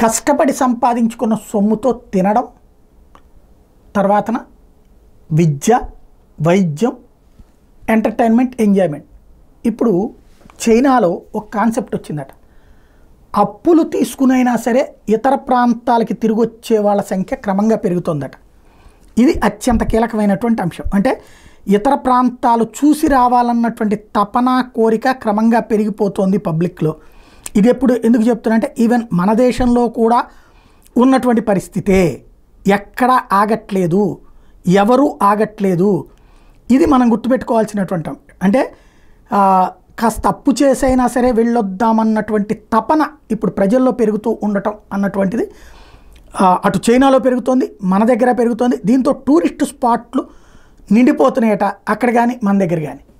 కష్టపడి సంపాదించుకున్న సొమ్ముతో తినడం తర్వాతన విద్య వైద్యం ఎంటర్టైన్మెంట్ ఎంజాయ్మెంట్ ఇప్పుడు చైనాలో ఒక కాన్సెప్ట్ వచ్చిందట అప్పులు తీసుకునైనా సరే ఇతర ప్రాంతాలకి తిరిగి వచ్చే వాళ్ళ సంఖ్య క్రమంగా పెరుగుతుందట ఇది అత్యంత కీలకమైనటువంటి అంశం అంటే ఇతర ప్రాంతాలు చూసి రావాలన్నటువంటి తపన కోరిక క్రమంగా పెరిగిపోతోంది పబ్లిక్లో ఇది ఎప్పుడు ఎందుకు చెప్తున్నా ఈవెన్ మన దేశంలో కూడా ఉన్నటువంటి పరిస్థితే ఎక్కడ ఆగట్లేదు ఎవరు ఆగట్లేదు ఇది మనం గుర్తుపెట్టుకోవాల్సినటువంటి అంశం. అంటే ఆ, కాస్త అప్పు చేసైనా సరే వెళ్ళొద్దామన్నటువంటి తపన ఇప్పుడు ప్రజల్లో పెరుగుతూ ఉండటం అన్నటువంటిది ఆ, అటు చైనాలో పెరుగుతోంది మన దగ్గర పెరుగుతోంది దీంతో టూరిస్ట్ స్పాట్లు నిండిపోతున్నాయట అక్కడ కానీ మన దగ్గర కానీ